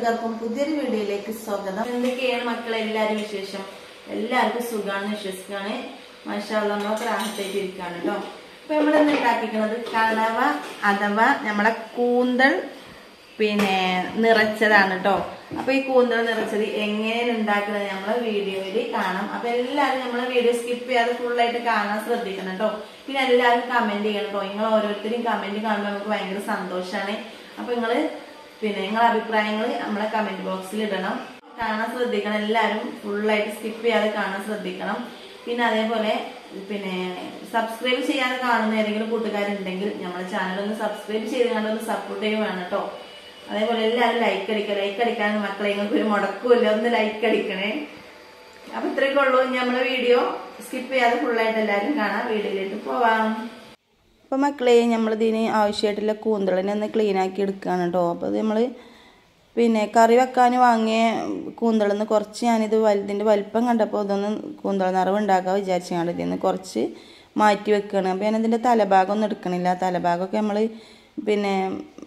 കൂട്ടുകാർക്കും പുതിയൊരു വീഡിയോയിലേക്ക് സ്വാഗതം എന്തൊക്കെയാണ് മക്കളെ എല്ലാവരും വിശേഷം എല്ലാവർക്കും സുഖാണെന്ന് വിശ്വസിക്കാണ് മാഷാള്ള നമ്മളൊക്കെ റാഹത്തായിട്ട് ഇരിക്കാണ് കേട്ടോ അപ്പൊ നമ്മൾ ഇന്ന് ഉണ്ടാക്കിക്കുന്നത് കടവ അഥവാ നമ്മളെ കൂന്തൽ പിന്നെ നിറച്ചതാണ് കേട്ടോ അപ്പൊ ഈ കൂന്തൽ നിറച്ചത് എങ്ങനെയാണ് ഉണ്ടാക്കുന്നത് നമ്മളെ വീഡിയോയിൽ കാണാം അപ്പൊ എല്ലാവരും നമ്മളെ വീഡിയോ സ്കിപ്പ് ചെയ്യാതെ ഫുള്ളായിട്ട് കാണാൻ ശ്രദ്ധിക്കണം കേട്ടോ പിന്നെ എല്ലാവരും കമന്റ് ചെയ്യണം കേട്ടോ നിങ്ങൾ ഓരോരുത്തരും കമന്റ് കാണുമ്പോൾ നമുക്ക് ഭയങ്കര സന്തോഷമാണ് അപ്പൊ നിങ്ങള് പിന്നെ നിങ്ങളെ അഭിപ്രായങ്ങൾ നമ്മളെ കമന്റ് ബോക്സിൽ ഇടണം കാണാൻ ശ്രദ്ധിക്കണം എല്ലാവരും ഫുള്ളായിട്ട് സ്കിപ്പ് ചെയ്യാതെ കാണാൻ ശ്രദ്ധിക്കണം പിന്നെ അതേപോലെ പിന്നെ സബ്സ്ക്രൈബ് ചെയ്യാതെ കാണുന്ന ഏതെങ്കിലും കൂട്ടുകാരുണ്ടെങ്കിൽ നമ്മുടെ ചാനൽ ഒന്ന് സബ്സ്ക്രൈബ് ചെയ്ത് കണ്ട് ഒന്ന് സപ്പോർട്ട് ചെയ്യുക വേണം കേട്ടോ അതേപോലെ എല്ലാവരും ലൈക്ക് അടിക്കുക ലൈക്ക് അടിക്കാൻ മക്കളെ നിങ്ങൾക്ക് ഒരു മുടക്കുമില്ല ഒന്ന് ലൈക്ക് അടിക്കണേ അപ്പൊ ഇത്രയൊക്കെ ഉള്ളൂ ഇനി നമ്മളെ വീഡിയോ സ്കിപ്പ് ചെയ്യാതെ ഫുള്ളായിട്ട് എല്ലാവരും കാണാം വീഡിയോയിലേക്ക് പോവാം അപ്പോൾ മക്കളെ നമ്മളിതിന് ആവശ്യമായിട്ടുള്ള കൂന്തളിനെ ഒന്ന് ക്ലീൻ ആക്കി എടുക്കുകയാണ് കേട്ടോ അപ്പോൾ അത് നമ്മൾ പിന്നെ കറി വെക്കാൻ വാങ്ങിയ കൂന്തളിൽ നിന്ന് കുറച്ച് ഞാനിത് വലുതിൻ്റെ വലിപ്പം കണ്ടപ്പോൾ ഇതൊന്ന് കൂന്തൾ നിറവ് ഉണ്ടാക്കാൻ വിചാരിച്ചാണ് ഇതിൽ നിന്ന് കുറച്ച് മാറ്റി വെക്കുകയാണ് അപ്പോൾ ഞാനതിൻ്റെ തലഭാഗം ഒന്നും എടുക്കണില്ല തലഭാഗമൊക്കെ നമ്മൾ പിന്നെ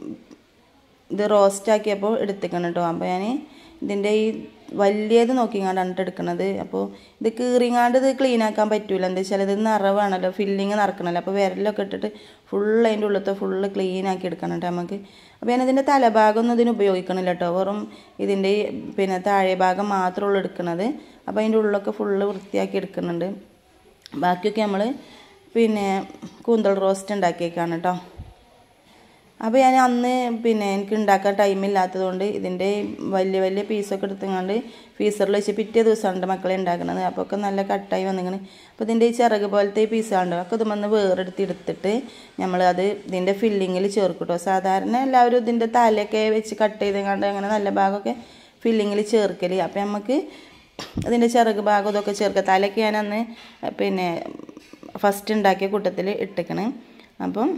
ഇത് റോസ്റ്റ് ആക്കിയപ്പോൾ എടുത്തേക്കണം കേട്ടോ അപ്പോൾ ഞാൻ ഇതിൻ്റെ ഈ വലിയത് നോക്കിങ്ങാണ്ടാണ് ട്ടോ എടുക്കണത് അപ്പോൾ ഇത് കീറിങ്ങാണ്ട് ഇത് ക്ലീൻ ആക്കാൻ പറ്റൂല എന്താ വെച്ചാൽ ഇത് നിറവാണല്ലോ ഫില്ലിങ് നിറക്കണല്ലോ അപ്പോൾ വിരലൊക്കെ ഇട്ടിട്ട് ഫുള്ള് അതിൻ്റെ ഉള്ളത്തെ ഫുള്ള് ക്ലീൻ ആക്കി എടുക്കണം കേട്ടോ നമുക്ക് അപ്പോൾ ഞാൻ ഇതിൻ്റെ തലഭാഗം ഒന്നും ഇതിന് ഉപയോഗിക്കണില്ല കേട്ടോ വെറും ഇതിൻ്റെ ഈ പിന്നെ താഴെ ഭാഗം മാത്രമുള്ളൂ എടുക്കുന്നത് അപ്പോൾ അതിൻ്റെ ഉള്ളൊക്കെ ഫുള്ള് വൃത്തിയാക്കി എടുക്കുന്നുണ്ട് ബാക്കിയൊക്കെ നമ്മൾ പിന്നെ കൂന്തൽ റോസ്റ്റ് ഉണ്ടാക്കിയേക്കാണ് കേട്ടോ അപ്പോൾ ഞാൻ അന്ന് പിന്നെ എനിക്ക് ഉണ്ടാക്കാൻ ടൈമില്ലാത്തതുകൊണ്ട് ഇതിൻ്റെ വലിയ വലിയ പീസൊക്കെ എടുത്തുകൊണ്ട് ഫീസറിൽ വെച്ച് പിറ്റേ ദിവസമാണ് മക്കളെ ഉണ്ടാക്കുന്നത് അപ്പോൾ ഒക്കെ നല്ല കട്ടായി വന്നിങ്ങനെ അപ്പോൾ ഇതിൻ്റെ ഈ ചിറക് പോലത്തെ ഈ പീസാണ്ട് ഒക്കെ ഇത് വന്ന് വേറെടുത്ത് എടുത്തിട്ട് നമ്മൾ അത് ഇതിൻ്റെ ഫില്ലിങ്ങിൽ ചേർക്കും സാധാരണ എല്ലാവരും ഇതിൻ്റെ തലയൊക്കെ വെച്ച് കട്ട് ചെയ്ത് കണ്ട് അങ്ങനെ നല്ല ഭാഗമൊക്കെ ഫില്ലിങ്ങിൽ ചേർക്കൽ അപ്പോൾ നമുക്ക് അതിൻ്റെ ചിറക് ഭാഗം ഇതൊക്കെ ചേർക്കുക തലയ്ക്ക് ഞാൻ അന്ന് പിന്നെ ഫസ്റ്റ് ഉണ്ടാക്കിയ കൂട്ടത്തിൽ ഇട്ടിക്കണ് അപ്പം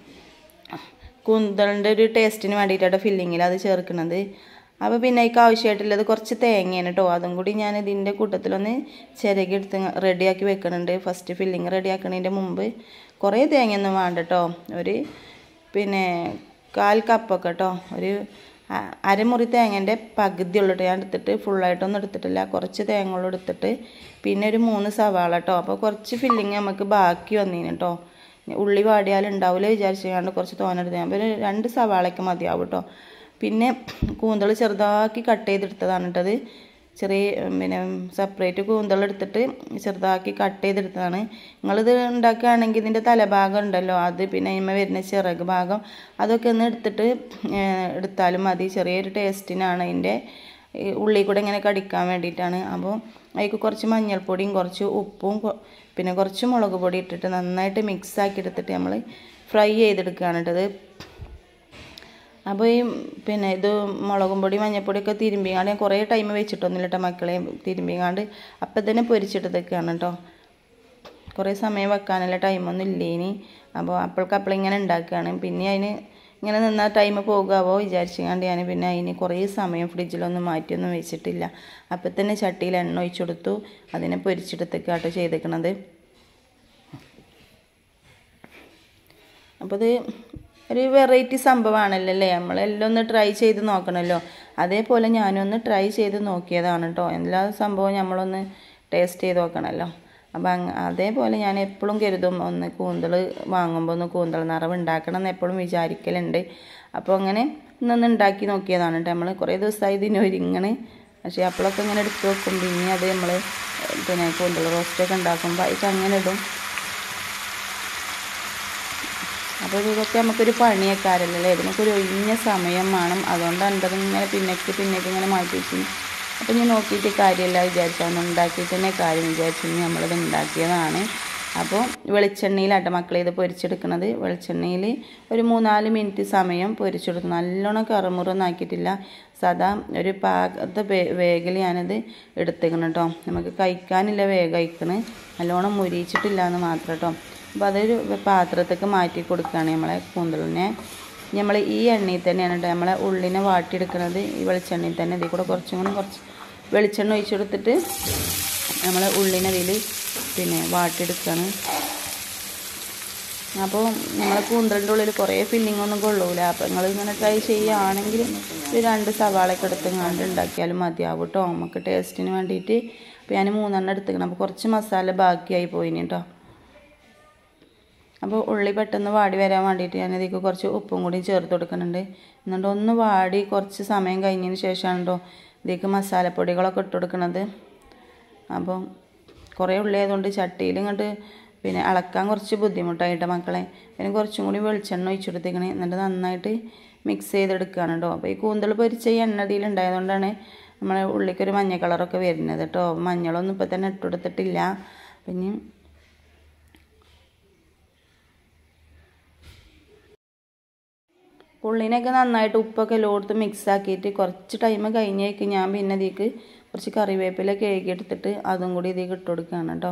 കൂന്തളിൻ്റെ ഒരു ടേസ്റ്റിന് വേണ്ടിയിട്ടാണ് ഫില്ലിങ്ങിൽ അത് ചേർക്കുന്നത് അപ്പോൾ പിന്നെ അതിക്ക് ആവശ്യമായിട്ടുള്ളത് കുറച്ച് തേങ്ങയാണ് കേട്ടോ അതും കൂടി ഞാൻ ഇതിൻ്റെ കൂട്ടത്തിലൊന്ന് ചിരകി എടുത്ത് റെഡിയാക്കി വെക്കുന്നുണ്ട് ഫസ്റ്റ് ഫില്ലിങ് റെഡിയാക്കുന്നതിൻ്റെ മുമ്പ് കുറേ തേങ്ങയൊന്നും വേണ്ട കേട്ടോ ഒരു പിന്നെ കാൽ കപ്പൊക്കെ കേട്ടോ ഒരു അരമുറി തേങ്ങേൻ്റെ പകുതി ഉള്ളിട്ട് ഞാൻ എടുത്തിട്ട് ഫുള്ളായിട്ടൊന്നും എടുത്തിട്ടില്ല കുറച്ച് തേങ്ങകളും എടുത്തിട്ട് പിന്നെ ഒരു മൂന്ന് സവാള കേട്ടോ അപ്പോൾ കുറച്ച് ഫില്ലിങ് നമുക്ക് ബാക്കി വന്നീന് കേട്ടോ ഉള്ളി വാടിയാൽ ഉണ്ടാവില്ല വിചാരിച്ചുകൊണ്ട് കുറച്ച് തോനെടുത്ത് അപ്പോൾ ഒരു രണ്ട് സവാളയ്ക്ക് മതിയാവും കേട്ടോ പിന്നെ കൂന്തൾ ചെറുതാക്കി കട്ട് ചെയ്തെടുത്തതാണ് കേട്ടത് ചെറിയ പിന്നെ സെപ്പറേറ്റ് കൂന്തൾ എടുത്തിട്ട് ചെറുതാക്കി കട്ട് ചെയ്തെടുത്തതാണ് നിങ്ങളിത് ഉണ്ടാക്കുകയാണെങ്കിൽ ഇതിൻ്റെ തലഭാഗം ഉണ്ടല്ലോ അത് പിന്നെ അതിന്മേൽ വരുന്ന ചിറക് ഭാഗം അതൊക്കെ ഒന്ന് എടുത്തിട്ട് എടുത്താലും മതി ചെറിയൊരു ടേസ്റ്റിനാണ് അതിൻ്റെ ഉള്ളിൽ കൂടെ ഇങ്ങനെ കടിക്കാൻ വേണ്ടിയിട്ടാണ് അപ്പോൾ അതിലേക്ക് കുറച്ച് മഞ്ഞൾപ്പൊടിയും കുറച്ച് ഉപ്പും പിന്നെ കുറച്ച് മുളക് പൊടി ഇട്ടിട്ട് നന്നായിട്ട് മിക്സ് ആക്കി എടുത്തിട്ട് നമ്മൾ ഫ്രൈ ചെയ്തെടുക്കുകയാണ് കേട്ടത് അപ്പോൾ ഈ പിന്നെ ഇത് മുളകും പൊടി മഞ്ഞൾപ്പൊടിയൊക്കെ തിരുമ്പിങ്ങാണ്ട് ഞാൻ കുറേ ടൈം വെച്ചിട്ടൊന്നുമില്ല കേട്ടോ മക്കളെ തിരുമ്പിങ്ങാണ്ട് അപ്പം തന്നെ പൊരിച്ചെടുത്തേക്കാണ് കേട്ടോ കുറേ സമയം വെക്കാനുള്ള ടൈമൊന്നും ഇല്ല ഇനി അപ്പോൾ അപ്പോഴേക്കപ്പോൾ ഇങ്ങനെ ഉണ്ടാക്കുകയാണ് പിന്നെ അതിന് ഇങ്ങനെ നിന്നാൽ ടൈം പോകാവോ വിചാരിച്ചുകൊണ്ട് ഞാൻ പിന്നെ അതിന് കുറേ സമയം ഫ്രിഡ്ജിലൊന്നും മാറ്റിയൊന്നും വെച്ചിട്ടില്ല അപ്പം തന്നെ ചട്ടിയിൽ എണ്ണ ഒഴിച്ചു കൊടുത്തു അതിനെ പൊരിച്ചെടുത്തേക്കാട്ടോ ചെയ്തേക്കണത് അപ്പോൾ ഇത് ഒരു വെറൈറ്റി സംഭവമാണല്ലോ അല്ലേ നമ്മളെല്ലാം ഒന്ന് ട്രൈ ചെയ്ത് നോക്കണമല്ലോ അതേപോലെ ഞാനൊന്ന് ട്രൈ ചെയ്ത് നോക്കിയതാണ് കേട്ടോ എല്ലാ സംഭവവും നമ്മളൊന്ന് ടേസ്റ്റ് ചെയ്ത് നോക്കണമല്ലോ അപ്പം അങ്ങ് അതേപോലെ ഞാൻ എപ്പോഴും കരുതും ഒന്ന് കൂന്തൾ വാങ്ങുമ്പോൾ ഒന്ന് കൂന്തൾ നിറവ് ഉണ്ടാക്കണം എന്ന് എപ്പോഴും വിചാരിക്കലുണ്ട് അപ്പോൾ അങ്ങനെ ഇന്നൊന്ന് ഉണ്ടാക്കി നോക്കിയതാണ് കേട്ടോ നമ്മൾ കുറേ ദിവസമായി ഇതിന് ഒരുങ്ങണ് പക്ഷേ അപ്പോഴൊക്കെ ഇങ്ങനെ എടുത്ത് വെക്കും പിന്നെ അത് നമ്മൾ പിന്നെ കൂന്തൾ റോസ്റ്റൊക്കെ ഉണ്ടാക്കുമ്പോൾ അതിക്ക് അങ്ങനെ ഇടും അപ്പോൾ ഇതൊക്കെ നമുക്കൊരു പണിയൊക്കാരല്ലേ ഇതിനൊക്കെ ഒഴിഞ്ഞ സമയം വേണം അതുകൊണ്ടാണ് എൻ്റെ ഇങ്ങനെ പിന്നേക്ക് പിന്നേക്ക് ഇങ്ങനെ മാറ്റി വെച്ചു അപ്പോൾ ഞാൻ നോക്കിയിട്ട് കാര്യമില്ല വിചാരിച്ചാണ് ഉണ്ടാക്കിയിട്ട് തന്നെ കാര്യം വിചാരിച്ചു നമ്മളിത് ഉണ്ടാക്കിയതാണ് അപ്പോൾ വെളിച്ചെണ്ണയിലാട്ടോ മക്കളെ ഇത് പൊരിച്ചെടുക്കുന്നത് വെളിച്ചെണ്ണയിൽ ഒരു മൂന്നാല് മിനിറ്റ് സമയം പൊരിച്ചെടുത്തു നല്ലോണം കറുമുറൊന്നും ആക്കിയിട്ടില്ല സാധാ ഒരു പാകത്തെ വേഗൽ ഞാനത് എടുത്തേക്കണം കേട്ടോ നമുക്ക് കഴിക്കാനില്ല വേഗം കഴിക്കണ് നല്ലോണം മുരിച്ചിട്ടില്ല എന്ന് മാത്രം കേട്ടോ അപ്പോൾ അതൊരു പാത്രത്തേക്ക് മാറ്റി കൊടുക്കുകയാണ് നമ്മളെ കൂന്തളിനെ നമ്മൾ ഈ എണ്ണയിൽ തന്നെയാണ് കേട്ടോ നമ്മളെ ഉള്ളിനെ വാട്ടിയെടുക്കുന്നത് ഈ വെളിച്ചെണ്ണയിൽ തന്നെ ഇതിൽ കൂടെ കുറച്ചും കൂടി കുറച്ച് വെളിച്ചെണ്ണ ഒഴിച്ചെടുത്തിട്ട് നമ്മൾ ഉള്ളിനെ ഇതിൽ പിന്നെ വാട്ടിയെടുക്കുകയാണ് അപ്പോൾ നമ്മളെ കൂന്തലിൻ്റെ ഉള്ളിൽ കുറേ ഫില്ലിംഗ് ഒന്നും കൊള്ളൂല അപ്പോൾ നിങ്ങൾ ഇങ്ങനെ ട്രൈ ചെയ്യുകയാണെങ്കിൽ ഒരു രണ്ട് സവാളയൊക്കെ എടുത്തങ്ങാണ്ട് ഉണ്ടാക്കിയാലും മതിയാവും കേട്ടോ നമുക്ക് ടേസ്റ്റിന് വേണ്ടിയിട്ട് അപ്പോൾ ഞാൻ മൂന്നെണ്ണം എടുത്തിക്കണം അപ്പോൾ കുറച്ച് മസാല ബാക്കിയായി പോയിന് കേട്ടോ അപ്പോൾ ഉള്ളി പെട്ടെന്ന് വാടി വരാൻ വേണ്ടിയിട്ട് ഞാൻ ഇതിലേക്ക് കുറച്ച് ഉപ്പും കൂടി ചേർത്ത് കൊടുക്കുന്നുണ്ട് എന്നിട്ട് ഒന്ന് വാടി കുറച്ച് സമയം കഴിഞ്ഞതിന് ശേഷമാണ് കേട്ടോ ഇതിലേക്ക് മസാലപ്പൊടികളൊക്കെ ഇട്ട് കൊടുക്കുന്നത് അപ്പോൾ കുറേ ഉള്ളി ആയതുകൊണ്ട് ചട്ടിയിൽ ഇങ്ങോട്ട് പിന്നെ ഇളക്കാൻ കുറച്ച് ബുദ്ധിമുട്ടായിട്ട് മക്കളെ പിന്നെ കുറച്ചും കൂടി വെളിച്ചെണ്ണ ഒഴിച്ചെടുത്തേക്കണേ എന്നിട്ട് നന്നായിട്ട് മിക്സ് ചെയ്തെടുക്കുകയാണ് കേട്ടോ അപ്പോൾ ഈ കൂന്തൽ പൊരിച്ച ഈ എണ്ണ ഇതിൽ ഉണ്ടായതുകൊണ്ടാണ് നമ്മളെ ഉള്ളിക്കൊരു മഞ്ഞ കളറൊക്കെ വരുന്നത് കേട്ടോ മഞ്ഞളൊന്നും ഇപ്പോൾ തന്നെ ഇട്ടുകൊടുത്തിട്ടില്ല പിന്നെ ഉള്ളിനൊക്കെ നന്നായിട്ട് ഉപ്പൊക്കെ ലോടുത്ത് മിക്സ് ആക്കിയിട്ട് കുറച്ച് ടൈം കഴിഞ്ഞേക്ക് ഞാൻ പിന്നെ ഇതിലേക്ക് കുറച്ച് കറിവേപ്പില കഴുകി എടുത്തിട്ട് അതും കൂടി ഇതിലേക്ക് ഇട്ട് കൊടുക്കുകയാണ് കേട്ടോ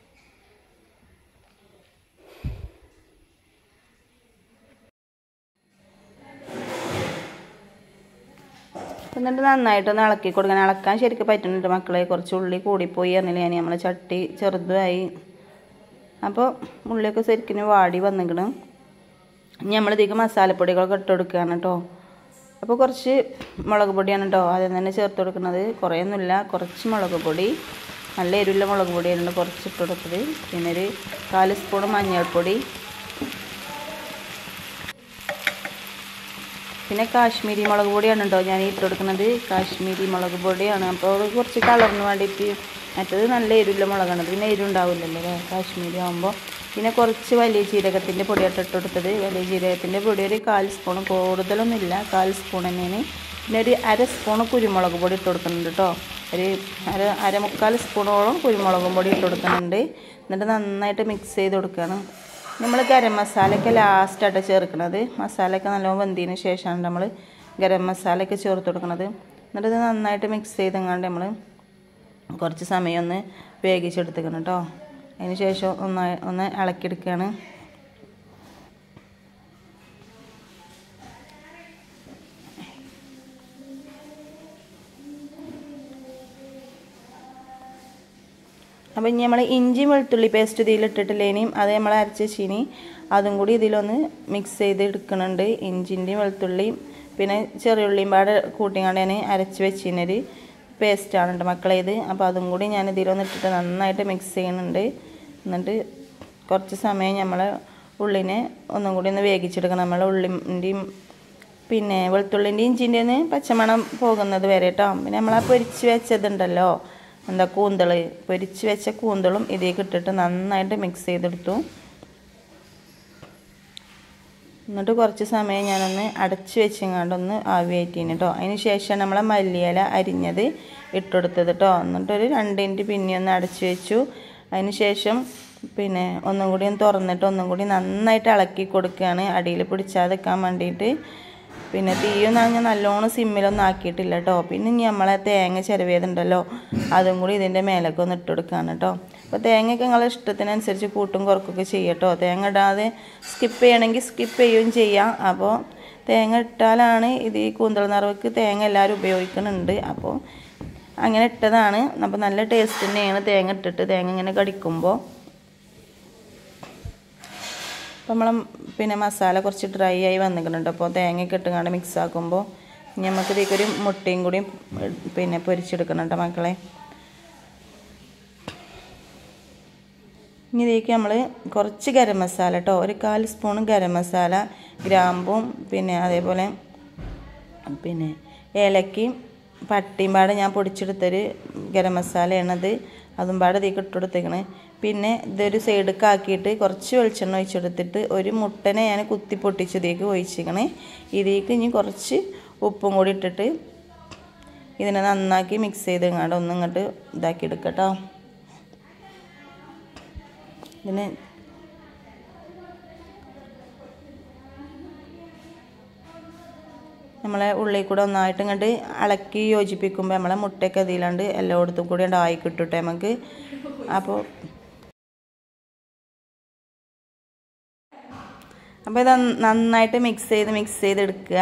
എന്നിട്ട് നന്നായിട്ടൊന്ന് ഇളക്കി കൊടുക്കണം ഇളക്കാൻ ശരിക്കും പറ്റുന്നുണ്ട് മക്കളെ കുറച്ച് ഉള്ളി കൂടിപ്പോയി എന്നില്ല ഞാൻ നമ്മളെ ചട്ടി ചെറുതായി അപ്പോൾ ഉള്ളിയൊക്കെ ശരിക്കും വാടി വന്നിക്കണം ഇനി നമ്മളിതേക്ക് മസാലപ്പൊടികളൊക്കെ ഇട്ട് കൊടുക്കുകയാണ് കേട്ടോ അപ്പോൾ കുറച്ച് മുളക് പൊടിയാണ് കേട്ടോ ആദ്യം തന്നെ ചേർത്ത് കൊടുക്കുന്നത് കുറേയൊന്നുമില്ല കുറച്ച് മുളക് പൊടി നല്ല എരിവുള്ള മുളക് പൊടിയാണ് കുറച്ച് ഇട്ട് കൊടുത്തത് പിന്നെ ഒരു കാല് സ്പൂൺ മഞ്ഞൾപ്പൊടി പിന്നെ കാശ്മീരി മുളക് പൊടിയാണ് കേട്ടോ ഞാൻ ഇട്ട് കൊടുക്കുന്നത് കാശ്മീരി മുളക് പൊടിയാണ് അപ്പോൾ അത് കുറച്ച് കളറിന് വേണ്ടിയിട്ട് മറ്റത് നല്ല എരിവുള്ള മുളകാണ് പിന്നെ എരിവുണ്ടാവില്ലല്ലോ അല്ലേ കാശ്മീരി ആകുമ്പോൾ പിന്നെ കുറച്ച് വലിയ ജീരകത്തിൻ്റെ പൊടിയായിട്ട് ഇട്ട് കൊടുത്തത് വലിയ ജീരകത്തിൻ്റെ പൊടി ഒരു കാൽ സ്പൂൺ കൂടുതലൊന്നുമില്ല കാൽ സ്പൂൺ തന്നെയാണ് പിന്നെ ഒരു അര സ്പൂൺ കുരുമുളക് പൊടി ഇട്ട് കൊടുക്കുന്നുണ്ട് കേട്ടോ ഒരു അര അരമുക്കാൽ സ്പൂണോളം കുരുമുളകും പൊടി ഇട്ട് കൊടുക്കുന്നുണ്ട് എന്നിട്ട് നന്നായിട്ട് മിക്സ് ചെയ്ത് കൊടുക്കുകയാണ് നമ്മൾ ഗരം മസാലയൊക്കെ ലാസ്റ്റായിട്ട് ചേർക്കുന്നത് മസാലയൊക്കെ നല്ലോണം വെന്തതിന് ശേഷമാണ് നമ്മൾ ഗരം മസാലയൊക്കെ ചേർത്ത് കൊടുക്കുന്നത് എന്നിട്ട് ഇത് നന്നായിട്ട് മിക്സ് ചെയ്തെങ്ങാണ്ട് നമ്മൾ കുറച്ച് സമയം ഒന്ന് വേവിച്ചെടുത്തേക്കണം കേട്ടോ അതിന് ശേഷം ഒന്ന് ഒന്ന് ഇളക്കിയെടുക്കുകയാണ് അപ്പോൾ ഇനി നമ്മൾ ഇഞ്ചി വെളുത്തുള്ളി പേസ്റ്റ് ഇതിലിട്ടിട്ടില്ലേനിയും അത് നമ്മൾ അരച്ച ചീനി അതും കൂടി ഇതിലൊന്ന് മിക്സ് ചെയ്ത് എടുക്കുന്നുണ്ട് ഇഞ്ചിൻ്റെയും വെളുത്തുള്ളിയും പിന്നെ ചെറിയുള്ളിയും പാടെ കൂട്ടിങ്ങാണ്ട് ഞാൻ അരച്ച് വെച്ചിനൊരു പേസ്റ്റാണ് കേട്ടോ മക്കളെ ഇത് അപ്പോൾ അതും കൂടി ഞാൻ ഇതിലൊന്ന് ഇട്ടിട്ട് നന്നായിട്ട് മിക്സ് ചെയ്യുന്നുണ്ട് എന്നിട്ട് കുറച്ച് സമയം നമ്മൾ ഉള്ളിനെ ഒന്നും കൂടി ഒന്ന് വേവിച്ചെടുക്കണം നമ്മൾ ഉള്ളിൻ്റെയും പിന്നെ വെളുത്തുള്ളിൻ്റെയും ഇഞ്ചിൻ്റെയും പച്ചമണം പോകുന്നത് വരെ കേട്ടോ പിന്നെ നമ്മൾ ആ പൊരിച്ച് വെച്ചതുണ്ടല്ലോ എന്താ കൂന്തൾ പൊരിച്ച് വെച്ച കൂന്തളും ഇതിലേക്ക് ഇട്ടിട്ട് നന്നായിട്ട് മിക്സ് ചെയ്തെടുത്തു എന്നിട്ട് കുറച്ച് സമയം ഞാനൊന്ന് അടച്ച് വെച്ചങ്ങാണ്ടൊന്ന് ആവിയായിട്ടീന് കേട്ടോ അതിന് ശേഷം നമ്മളെ മല്ലിയില അരിഞ്ഞത് ഇട്ടെടുത്തത് കേട്ടോ എന്നിട്ടൊരു രണ്ട് മിനിറ്റ് പിന്നെ ഒന്ന് അടച്ച് വെച്ചു അതിന് ശേഷം പിന്നെ ഒന്നും കൂടി ഒന്ന് തുറന്നിട്ട് ഒന്നും കൂടി നന്നായിട്ട് ഇളക്കി കൊടുക്കുകയാണ് അടിയിൽ പിടിച്ചാതെക്കാൻ വേണ്ടിയിട്ട് പിന്നെ തീയൊന്നും അങ്ങനെ നല്ലോണം സിമ്മിലൊന്നും ആക്കിയിട്ടില്ല കേട്ടോ പിന്നെ ഇനി നമ്മളെ തേങ്ങ ചിരവിയതുണ്ടല്ലോ അതും കൂടി ഇതിൻ്റെ മേലൊക്കെ ഒന്ന് ഇട്ട് കൊടുക്കുകയാണ് കേട്ടോ അപ്പോൾ തേങ്ങയൊക്കെ നിങ്ങളെ ഇഷ്ടത്തിനനുസരിച്ച് കൂട്ടും കുറക്കൊക്കെ ചെയ്യട്ടോ തേങ്ങ ഇടാതെ സ്കിപ്പ് ചെയ്യണമെങ്കിൽ സ്കിപ്പ് ചെയ്യുകയും ചെയ്യാം അപ്പോൾ തേങ്ങ ഇട്ടാലാണ് ഇത് ഈ കൂന്തൽ നിറവക്ക് തേങ്ങ എല്ലാവരും ഉപയോഗിക്കുന്നുണ്ട് അപ്പോൾ അങ്ങനെ ഇട്ടതാണ് അപ്പോൾ നല്ല ടേസ്റ്റ് തന്നെയാണ് തേങ്ങ ഇട്ടിട്ട് തേങ്ങ ഇങ്ങനെ കടിക്കുമ്പോൾ അപ്പോൾ നമ്മൾ പിന്നെ മസാല കുറച്ച് ഡ്രൈ ആയി വന്നിട്ടുണ്ട് അപ്പോൾ തേങ്ങയൊക്കെ ഇട്ടുകൊണ്ട് മിക്സ് ആക്കുമ്പോൾ ഇനി നമുക്ക് ഇതിലേക്കൊരു മുട്ടയും കൂടി പിന്നെ പൊരിച്ചെടുക്കണം കേട്ടോ മക്കളെ ഇനി ഇതിലേക്ക് നമ്മൾ കുറച്ച് ഗരം മസാല കേട്ടോ ഒരു കാൽ സ്പൂൺ ഗരം മസാല ഗ്രാമ്പും പിന്നെ അതേപോലെ പിന്നെ ഏലക്കയും പട്ടിയും പാടെ ഞാൻ പൊടിച്ചെടുത്തൊരു ഗരം മസാലയാണത് അതും പാടെ ഇതിലേക്ക് ഇട്ട് കൊടുത്തേക്കണേ പിന്നെ ഇതൊരു സൈഡിലേക്ക് ആക്കിയിട്ട് കുറച്ച് വെളിച്ചെണ്ണ ഒഴിച്ചെടുത്തിട്ട് ഒരു മുട്ടനെ ഞാൻ കുത്തി പൊട്ടിച്ചതിലേക്ക് ഒഴിച്ചിക്കണേ ഇതിലേക്ക് ഇനി കുറച്ച് ഉപ്പും കൂടി ഇട്ടിട്ട് ഇതിനെ നന്നാക്കി മിക്സ് ചെയ്ത് ഇങ്ങോട്ട് ഒന്ന് ഇങ്ങോട്ട് ഇതാക്കി എടുക്കട്ടോ ഇതിന് നമ്മളെ ഉള്ളിൽ കൂടെ ഒന്നായിട്ട് ഇങ്ങോട്ട് ഇളക്കി യോജിപ്പിക്കുമ്പോൾ നമ്മളെ മുട്ടയൊക്കെ ഇതിലാണ്ട് എല്ലായിടത്തും കൂടി ആയി കിട്ടുട്ടെ നമുക്ക് അപ്പോൾ അപ്പോൾ ഇത് നന്നായിട്ട് മിക്സ് ചെയ്ത് മിക്സ് ചെയ്തെടുക്കുക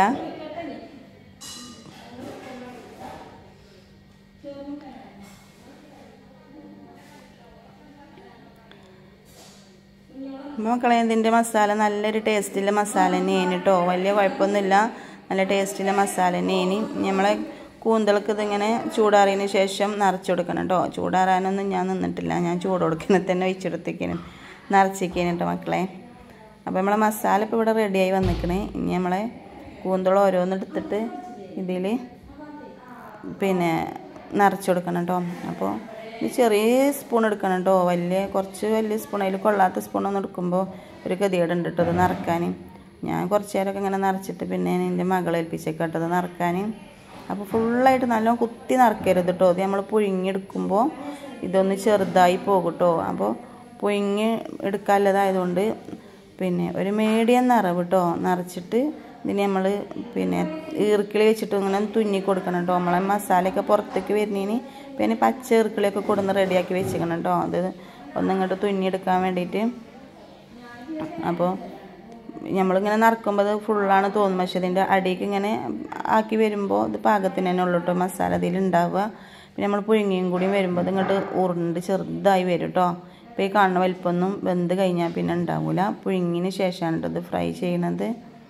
അപ്പോൾ മക്കളെ ഇതിൻ്റെ മസാല നല്ലൊരു ടേസ്റ്റിലെ മസാല തന്നെയാണ് കേട്ടോ വലിയ കുഴപ്പമൊന്നുമില്ല നല്ല ടേസ്റ്റിലെ മസാല തന്നെയാണ് നമ്മളെ കൂന്തൾക്ക് ഇതിങ്ങനെ ചൂടാറിയതിന് ശേഷം നിറച്ച് കൊടുക്കണം കേട്ടോ ചൂടാറാനൊന്നും ഞാൻ നിന്നിട്ടില്ല ഞാൻ ചൂട് കൊടുക്കണ തന്നെ ഒഴിച്ചെടുത്തേക്കിനും നിറച്ചിരിക്കണം കേട്ടോ മക്കളെ അപ്പോൾ നമ്മളെ മസാല ഇപ്പോൾ ഇവിടെ റെഡിയായി വന്നിക്കണേ ഇനി നമ്മളെ കൂന്തളം ഓരോന്നെടുത്തിട്ട് ഇതിൽ പിന്നെ നിറച്ച് കൊടുക്കണം കേട്ടോ അപ്പോൾ ഇത് ചെറിയ സ്പൂൺ എടുക്കണം കേട്ടോ വലിയ കുറച്ച് വലിയ സ്പൂൺ അതിൽ കൊള്ളാത്ത സ്പൂണൊന്നും എടുക്കുമ്പോൾ ഒരു ഗതികേടുണ്ട് കേട്ടോ അത് നിറക്കാൻ ഞാൻ കുറച്ച് നേരമൊക്കെ ഇങ്ങനെ നിറച്ചിട്ട് പിന്നെ എൻ്റെ മകളെ ഏൽപ്പിച്ചേക്കട്ടത് നിറക്കാൻ അപ്പോൾ ഫുള്ളായിട്ട് നല്ലോണം കുത്തി നിറക്കരുത് കേട്ടോ അത് നമ്മൾ പുഴുങ്ങിയെടുക്കുമ്പോൾ ഇതൊന്ന് ചെറുതായി പോകും കേട്ടോ അപ്പോൾ പുഴുങ്ങി എടുക്കാനുള്ളതായതുകൊണ്ട് പിന്നെ ഒരു മീഡിയം നിറവ് കേട്ടോ നിറച്ചിട്ട് ഇതിന് നമ്മൾ പിന്നെ ഈർക്കിളി വെച്ചിട്ട് ഇങ്ങനെ തുന്നി കൊടുക്കണം കേട്ടോ നമ്മളെ മസാലയൊക്കെ പുറത്തേക്ക് വരുന്നതിന് പിന്നെ പച്ച ഈർക്കിളിയൊക്കെ കൊടുന്ന് റെഡിയാക്കി വെച്ചിരിക്കണം കേട്ടോ അത് ഒന്നിങ്ങോട്ട് തുന്നിയെടുക്കാൻ വേണ്ടിയിട്ട് അപ്പോൾ നമ്മളിങ്ങനെ നറക്കുമ്പോൾ അത് ഫുള്ളാണ് തോന്നും പക്ഷേ ഇതിൻ്റെ അടിക്ക് ഇങ്ങനെ ആക്കി വരുമ്പോൾ ഇത് പാകത്തിന് തന്നെ ഉള്ളൂ കേട്ടോ മസാല ഇതിൽ ഉണ്ടാവുക പിന്നെ നമ്മൾ പുഴുങ്ങിയും കൂടിയും വരുമ്പോൾ ഇത് ഇങ്ങോട്ട് ഉരുണ്ട് ചെറുതായി വരും കേട്ടോ ഇപ്പോൾ ഈ കാണുന്ന വലിപ്പമൊന്നും വെന്ത് കഴിഞ്ഞാൽ പിന്നെ ഉണ്ടാവില്ല പുഴുങ്ങിന് ശേഷമാണ് കേട്ടോ ഇത് ഫ്രൈ ചെയ്യണത്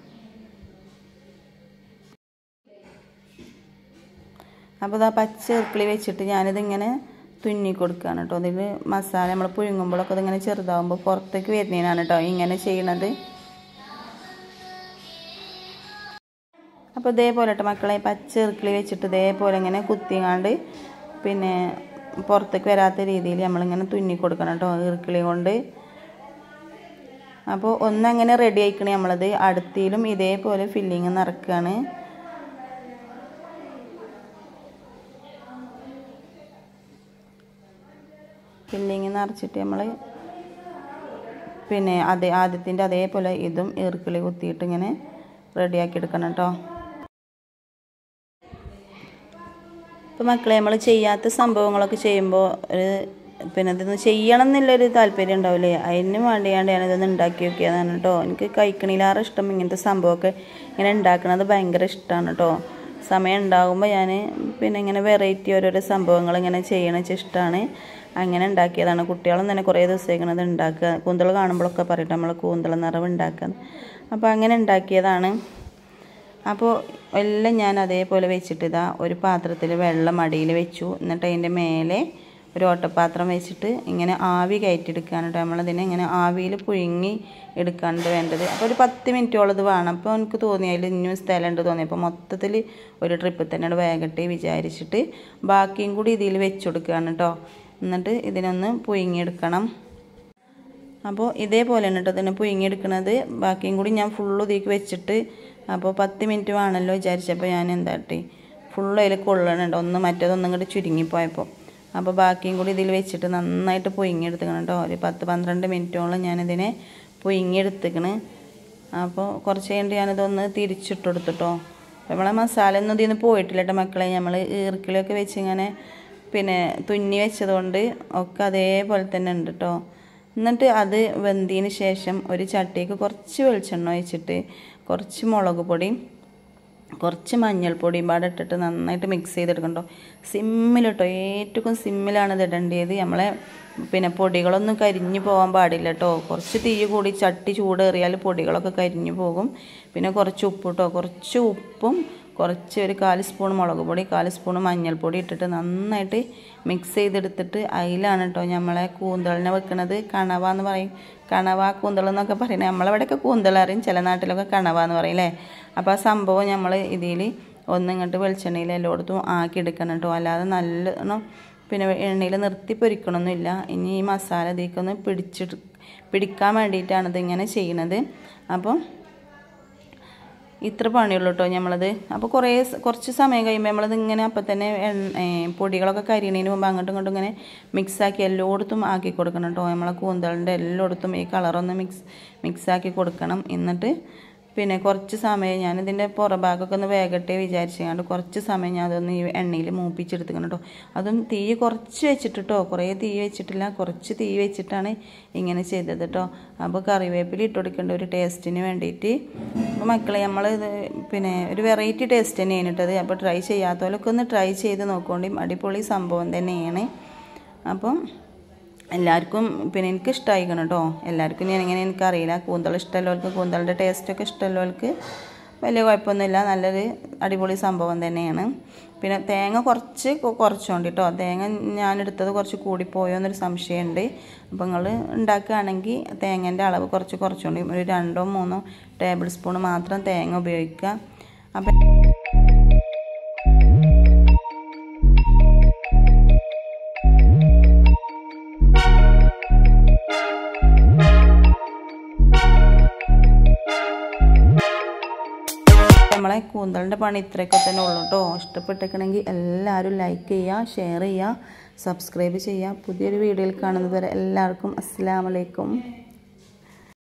അപ്പോൾ ഇതാ പച്ച ഇറക്കിളി വെച്ചിട്ട് ഞാനിതിങ്ങനെ തുന്നി കൊടുക്കുകയാണ് കേട്ടോ ഇതിൽ മസാല നമ്മൾ പുഴുങ്ങുമ്പോഴൊക്കെ ഇതിങ്ങനെ ചെറുതാവുമ്പോൾ പുറത്തേക്ക് വരുന്നതിനാണ് കേട്ടോ ഇങ്ങനെ ചെയ്യണത് അപ്പോൾ ഇതേപോലെ കേട്ടോ മക്കളെ പച്ച ഇറക്കിളി വെച്ചിട്ട് ഇതേപോലെ ഇങ്ങനെ കുത്തിങ്ങാണ്ട് പിന്നെ പുറത്തേക്ക് വരാത്ത രീതിയിൽ നമ്മളിങ്ങനെ തുന്നി കൊടുക്കണം കേട്ടോ ഇറക്കിളി കൊണ്ട് അപ്പോൾ ഒന്നങ്ങനെ റെഡി ആയിക്കണേ നമ്മളത് അടുത്തിലും ഇതേപോലെ ഫില്ലിങ് നിറക്കുകയാണ് ഫില്ലിങ് നിറച്ചിട്ട് നമ്മൾ പിന്നെ അതേ ആദ്യത്തിൻ്റെ അതേപോലെ ഇതും ഈർക്കിളി കുത്തിയിട്ട് ഇങ്ങനെ റെഡിയാക്കി എടുക്കണം കേട്ടോ ഇപ്പോൾ മക്കളെ നമ്മൾ ചെയ്യാത്ത സംഭവങ്ങളൊക്കെ ചെയ്യുമ്പോൾ ഒരു പിന്നെ ഇതൊന്ന് ചെയ്യണം എന്നുള്ളൊരു താല്പര്യം ഉണ്ടാവില്ലേ അതിന് വേണ്ടിയാണ്ട് ഞാനിതൊന്ന് ഉണ്ടാക്കി നോക്കിയതാണ് കേട്ടോ എനിക്ക് കഴിക്കണിലേറെ ഇഷ്ടം ഇങ്ങനത്തെ സംഭവമൊക്കെ ഇങ്ങനെ ഉണ്ടാക്കുന്നത് ഭയങ്കര ഇഷ്ടമാണ് കേട്ടോ സമയം ഉണ്ടാകുമ്പോൾ ഞാൻ പിന്നെ ഇങ്ങനെ വെറൈറ്റി ഓരോരോ സംഭവങ്ങൾ ഇങ്ങനെ ചെയ്യണ ഇഷ്ടമാണ് അങ്ങനെ ഉണ്ടാക്കിയതാണ് കുട്ടികളും തന്നെ കുറേ ദിവസത്തേക്കണത് ഉണ്ടാക്കുക കൂന്തൾ കാണുമ്പോഴൊക്കെ പറയട്ടെ നമ്മൾ കൂന്തൾ നിറവ് ഉണ്ടാക്കുക അപ്പോൾ അങ്ങനെ ഉണ്ടാക്കിയതാണ് അപ്പോൾ എല്ലാം ഞാൻ അതേപോലെ വെച്ചിട്ട് ഇതാ ഒരു പാത്രത്തിൽ വെള്ളം അടിയിൽ വെച്ചു എന്നിട്ട് അതിൻ്റെ മേലെ ഒരു ഓട്ടപാത്രം വെച്ചിട്ട് ഇങ്ങനെ ആവി കയറ്റിയെടുക്കുകയാണ് കേട്ടോ നമ്മളതിനെ ഇങ്ങനെ ആവിയിൽ പുഴുങ്ങി എടുക്കാണ്ട് വേണ്ടത് അപ്പോൾ ഒരു പത്ത് മിനിറ്റോളം ഇത് വേണം അപ്പോൾ എനിക്ക് തോന്നി അതിൽ ഇനിയും സ്ഥലമുണ്ട് തോന്നി അപ്പോൾ മൊത്തത്തിൽ ഒരു ട്രിപ്പിൽ തന്നെ വേഗട്ടെ വിചാരിച്ചിട്ട് ബാക്കിയും കൂടി ഇതിൽ വെച്ച് കൊടുക്കുകയാണ് കേട്ടോ എന്നിട്ട് ഇതിനൊന്ന് പുഴുങ്ങിയെടുക്കണം അപ്പോൾ ഇതേപോലെ കേട്ടോ ഇതിനെ പുഴുങ്ങിയെടുക്കണത് ബാക്കിയും കൂടി ഞാൻ ഫുള്ള് ഇതിലേക്ക് വെച്ചിട്ട് അപ്പോൾ പത്ത് മിനിറ്റ് വേണമല്ലോ വിചാരിച്ചപ്പോൾ ഞാൻ എന്താട്ടി ഫുള്ള് അതിൽ കൊള്ളണുണ്ട് ഒന്ന് മറ്റേതൊന്നും ഇങ്ങോട്ട് ചുരുങ്ങിപ്പോയപ്പോൾ അപ്പോൾ ബാക്കിയും കൂടി ഇതിൽ വെച്ചിട്ട് നന്നായിട്ട് പുഴുങ്ങിയെടുത്തുക്കണം കേട്ടോ ഒരു പത്ത് പന്ത്രണ്ട് മിനിറ്റോളം ഞാനിതിനെ പുഴുങ്ങിയെടുത്തുക്കണ് അപ്പോൾ കുറച്ച് കഴിഞ്ഞിട്ട് ഞാനിതൊന്ന് തിരിച്ചിട്ട് കൊടുത്തിട്ടോ നമ്മളെ മസാല ഒന്നും ഇതിൽ നിന്ന് പോയിട്ടില്ല കേട്ടോ മക്കളെ നമ്മൾ ഈർക്കിളിയൊക്കെ വെച്ച് ഇങ്ങനെ പിന്നെ തുന്നി വെച്ചതുകൊണ്ട് ഒക്കെ അതേപോലെ തന്നെ ഉണ്ട് കേട്ടോ എന്നിട്ട് അത് വെന്തതിന് ശേഷം ഒരു ചട്ടിക്ക് കുറച്ച് വെളിച്ചെണ്ണ ഒഴിച്ചിട്ട് കുറച്ച് മുളക് പൊടിയും കുറച്ച് മഞ്ഞൾപ്പൊടിയും പാടെ ഇട്ടിട്ട് നന്നായിട്ട് മിക്സ് ചെയ്തെടുക്കണ്ടോ സിമ്മിലിട്ടോ ഏറ്റവും സിമ്മിലാണ് ഇത് ഇടേണ്ടത് നമ്മളെ പിന്നെ പൊടികളൊന്നും കരിഞ്ഞു പോകാൻ പാടില്ല കേട്ടോ കുറച്ച് തീ കൂടി ചട്ടി ചൂടേറിയാൽ പൊടികളൊക്കെ കരിഞ്ഞു പോകും പിന്നെ കുറച്ച് ഉപ്പ് കേട്ടോ കുറച്ച് ഉപ്പും കുറച്ച് ഒരു കാല് സ്പൂൺ മുളക് പൊടി കാല് സ്പൂൺ മഞ്ഞൾപ്പൊടി ഇട്ടിട്ട് നന്നായിട്ട് മിക്സ് ചെയ്തെടുത്തിട്ട് അതിലാണ് കേട്ടോ നമ്മളെ കൂന്തളിനെ വെക്കുന്നത് കണവ എന്ന് പറയും കണവ കൂന്തൾ എന്നൊക്കെ പറയുന്നത് നമ്മളവിടെയൊക്കെ കൂന്തൾ അറിയും ചില നാട്ടിലൊക്കെ കണവ എന്ന് പറയും അല്ലേ അപ്പോൾ ആ സംഭവം നമ്മൾ ഇതിൽ ഒന്നിങ്ങോട്ട് വെളിച്ചെണ്ണയിൽ എല്ലായിടത്തും ആക്കി എടുക്കണം കേട്ടോ അല്ലാതെ നല്ലോണം പിന്നെ എണ്ണയിൽ നിർത്തി പൊരിക്കണമൊന്നുമില്ല ഇനി ഈ മസാല ഇതിലേക്കൊന്ന് പിടിച്ചിട്ട് പിടിക്കാൻ വേണ്ടിയിട്ടാണ് ഇതിങ്ങനെ ചെയ്യണത് അപ്പം ഇത്ര പണിയുള്ളൂ കേട്ടോ നമ്മളത് അപ്പോൾ കുറേ സ- കുറച്ച് സമയം കഴിയുമ്പോൾ നമ്മളത് ഇങ്ങനെ അപ്പം തന്നെ എണ്ണ ഏ, പൊടികളൊക്കെ കരിയണതിന് മുമ്പ് അങ്ങോട്ടും ഇങ്ങോട്ടും ഇങ്ങനെ മിക്സാക്കി എല്ലായിടത്തും ആക്കി കൊടുക്കണം കേട്ടോ നമ്മളെ കൂന്തളിൻ്റെ എല്ലായിടത്തും ഈ കളറൊന്ന് മിക്സ് മിക്സാക്കി കൊടുക്കണം എന്നിട്ട് പിന്നെ കുറച്ച് സമയം ഞാനിതിൻ്റെ പുറഭാഗമൊക്കെ ഒന്ന് വേഗട്ടെ വിചാരിച്ചുകൊണ്ട് കുറച്ച് സമയം ഞാൻ അതൊന്ന് ഈ എണ്ണയിൽ മൂപ്പിച്ചെടുത്തിക്കണം കേട്ടോ അതും തീ കുറച്ച് വെച്ചിട്ട് കേട്ടോ കുറേ തീ വെച്ചിട്ടില്ല കുറച്ച് തീ വെച്ചിട്ടാണ് ഇങ്ങനെ ചെയ്തത് കേട്ടോ അപ്പോൾ കറിവേപ്പില ഇട്ട് കൊടുക്കേണ്ട ഒരു ടേസ്റ്റിന് വേണ്ടിയിട്ട് അപ്പോൾ മക്കളെ നമ്മൾ ഇത് പിന്നെ ഒരു വെറൈറ്റി ടേസ്റ്റ് തന്നെയാണ് ഇട്ടത് അപ്പോൾ ട്രൈ ചെയ്യാത്തവരൊക്കെ ഒന്ന് ട്രൈ ചെയ്ത് നോക്കോണ്ടി അടിപൊളി സംഭവം തന്നെയാണ് അപ്പം എല്ലാവർക്കും പിന്നെ എനിക്ക് ഇഷ്ടമായിക്കണം കേട്ടോ എല്ലാവർക്കും ഞാൻ എങ്ങനെ എനിക്കറിയില്ല കൂന്തൽ ഇഷ്ടമുള്ളവർക്ക് കൂന്തലിൻ്റെ ടേസ്റ്റൊക്കെ ഇഷ്ടമുള്ളവർക്ക് വലിയ കുഴപ്പമൊന്നുമില്ല നല്ലൊരു അടിപൊളി സംഭവം തന്നെയാണ് പിന്നെ തേങ്ങ കുറച്ച് കൊ- കുറച്ചുകൊണ്ട് കേട്ടോ തേങ്ങ ഞാനെടുത്തത് കുറച്ച് കൂടിപ്പോയോ എന്നൊരു സംശയമുണ്ട് അപ്പോൾ നിങ്ങൾ ഉണ്ടാക്കുകയാണെങ്കിൽ തേങ്ങേൻ്റെ അളവ് കുറച്ച് കുറച്ചുകൊണ്ട് ഒരു രണ്ടോ മൂന്നോ ടേബിൾ സ്പൂൺ മാത്രം തേങ്ങ ഉപയോഗിക്കുക അപ്പം നമ്മളെ കൂന്തളിൻ്റെ പണി ഇത്രയൊക്കെ തന്നെ ഉള്ളൂ കേട്ടോ ഇഷ്ടപ്പെട്ടിരിക്കണമെങ്കിൽ എല്ലാവരും ലൈക്ക് ചെയ്യുക ഷെയർ ചെയ്യുക സബ്സ്ക്രൈബ് ചെയ്യുക പുതിയൊരു വീഡിയോയിൽ കാണുന്നത് വരെ എല്ലാവർക്കും അസ്സാം വലൈക്കും